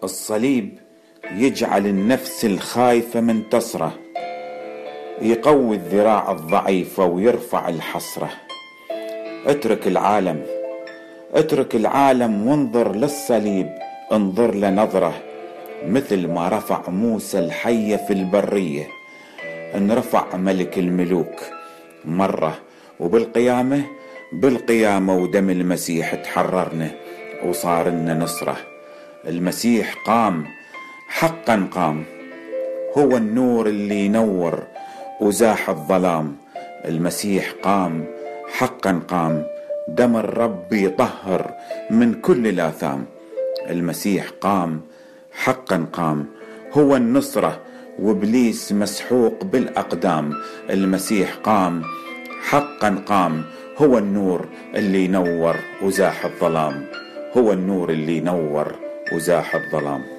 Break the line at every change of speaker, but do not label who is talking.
الصليب يجعل النفس الخايفة منتصرة يقوي الذراع الضعيفة ويرفع الحسرة اترك العالم اترك العالم وانظر للصليب انظر لنظره مثل ما رفع موسى الحية في البرية ان رفع ملك الملوك مرة وبالقيامة بالقيامة ودم المسيح تحررنا وصار لنا نصرة المسيح قام حقا قام هو النور اللي ينور وزاح الظلام المسيح قام حقا قام دم الرب يطهر من كل الآثام المسيح قام حقا قام هو النصرة وابليس مسحوق بالاقدام المسيح قام حقا قام هو النور اللي نور وزاح الظلام هو النور اللي نور وزاح الظلام